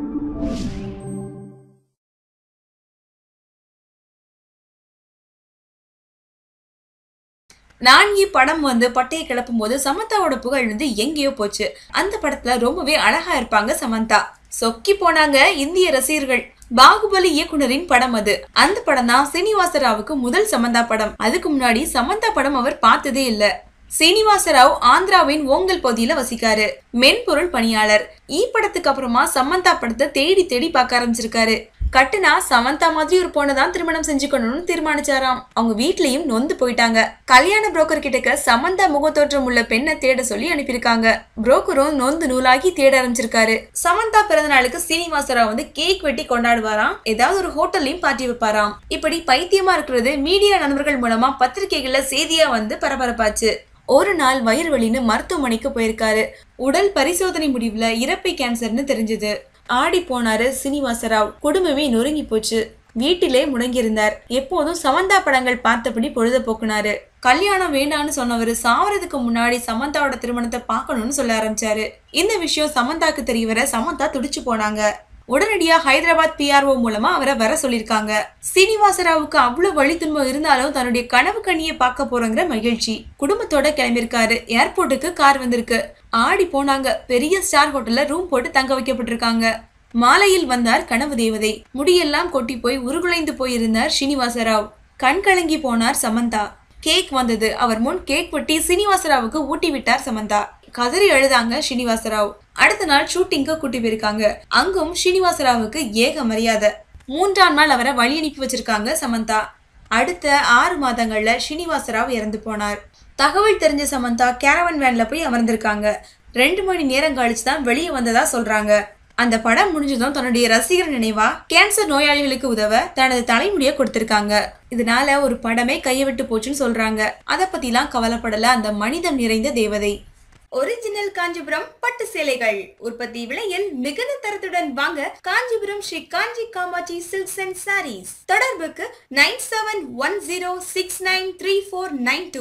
நான்கி படம் வந்து பட்டையை கிளப்பும் போது சமந்தாவோட புகழ் வந்து எங்கேயோ போச்சு அந்த படத்துல ரொம்பவே அழகா இருப்பாங்க சமந்தா சொக்கி போனாங்க இந்திய ரசிகர்கள் பாகுபலி இயக்குனரின் படம் அது அந்த படம் தான் சீனிவாச ராவுக்கு முதல் சமந்தா படம் அதுக்கு முன்னாடி சமந்தா படம் அவர் பார்த்ததே இல்ல சீனிவாச ராவ் ஆந்திராவின் ஓங்கல் பகுதியில வசிக்காரு மென்பொருள் பணியாளர் ஈ படத்துக்கு அப்புறமா சமந்தா படத்தை தேடி தேடி பார்க்க ஆரம்பிச்சிருக்காரு கட்டுனா சமந்தா மாதிரி ஒரு பொண்ணை தான் திருமணம் செஞ்சுக்கணும்னு தீர்மானிச்சாராம் அவங்க வீட்லயும் நொந்து போயிட்டாங்க கல்யாண புரோக்கர் கிட்டக்க சமந்தா முகத்தோற்றம் உள்ள பெண்ணை தேட சொல்லி அனுப்பியிருக்காங்க புரோக்கரும் நொந்து நூலாகி தேட ஆரம்பிச்சிருக்காரு சமந்தா பிறந்த நாளுக்கு சீனிவாசராவ் வந்து கேக் வெட்டி கொண்டாடுவாராம் ஏதாவது ஒரு ஹோட்டல்லையும் பார்ட்டி வைப்பாராம் இப்படி பைத்தியமா இருக்கிறது மீடியா நண்பர்கள் மூலமா பத்திரிகைகள்ல செய்தியா வந்து பரபரப்பாச்சு ஒரு நாள் வயிறு வலின்னு மருத்துவமனைக்கு போயிருக்காரு உடல் பரிசோதனை முடிவுல இறப்பை கேன்சர்னு தெரிஞ்சது ஆடி போனாரு சீனிவாசராவ் குடும்பமே நொறுங்கி போச்சு வீட்டிலே முடங்கியிருந்தார் எப்போதும் சமந்தா படங்கள் பார்த்தபடி பொழுத போக்குனாரு கல்யாணம் வேண்டான்னு சொன்னவர் சாவறதுக்கு முன்னாடி சமந்தாவோட திருமணத்தை பார்க்கணும்னு சொல்ல ஆரம்பிச்சாரு இந்த விஷயம் சமந்தாக்கு தெரிய வர சமந்தா துடிச்சு போனாங்க உடனடியா ஹைதராபாத் பிஆர்ஓ மூலமா அவரை வர சொல்லிருக்காங்க சீனிவாசராவுக்கு அவ்வளவு வழி துன்பம் இருந்தாலும் தன்னுடைய கனவு கண்ணியை பார்க்க போறங்கிற மகிழ்ச்சி குடும்பத்தோட கிளம்பியிருக்காரு ஏர்போர்ட்டுக்கு கார் வந்திருக்கு ஆடி போனாங்க பெரிய ஸ்டார் ஹோட்டல்ல ரூம் போட்டு தங்க வைக்கப்பட்டிருக்காங்க மாலையில் வந்தார் கனவு தேவதை முடியெல்லாம் கொட்டி போய் உருகுலைந்து போயிருந்தார் ஸ்ரீனிவாசராவ் கண் கலங்கி போனார் சமந்தா கேக் வந்தது அவர் முன் கேக் வெட்டி சீனிவாசராவுக்கு ஊட்டி விட்டார் சமந்தா கதறி அழுதாங்க ஸ்ரீனிவாசராவ் அடுத்த நாள் ஷூட்டிங்க்கு கூட்டி போயிருக்காங்க அங்கும் ஸ்ரீனிவாசராவுக்கு ஏக மரியாதை மூன்றாம் நாள் அவரை வழி அனுப்பி வச்சிருக்காங்க சமந்தா அடுத்த ஆறு மாதங்கள்ல ஸ்ரீனிவாசராவ் இறந்து போனார் தகவல் தெரிஞ்ச சமந்தா கேரவன் வேன்ல போய் அமர்ந்திருக்காங்க ரெண்டு மணி நேரம் கழிச்சு தான் வெளியே வந்ததா சொல்றாங்க அந்த படம் முடிஞ்சதும் தன்னுடைய ரசிகர் நினைவா கேன்சர் நோயாளிகளுக்கு உதவ தனது தலைமுடியை கொடுத்திருக்காங்க இதனால ஒரு படமே கையை விட்டு போச்சுன்னு சொல்றாங்க அதை பத்திலாம் கவலைப்படல அந்த மனிதம் நிறைந்த தேவதை ஒரிஜினல் காஞ்சிபுரம் பட்டு சேலைகள் உற்பத்தி விலையில் மிகுந்த தரத்துடன் வாங்க Kanchipuram Sri Kanchi Kamakshi silks and saris தொடர்புக்கு nine seven one zero six nine three four nine two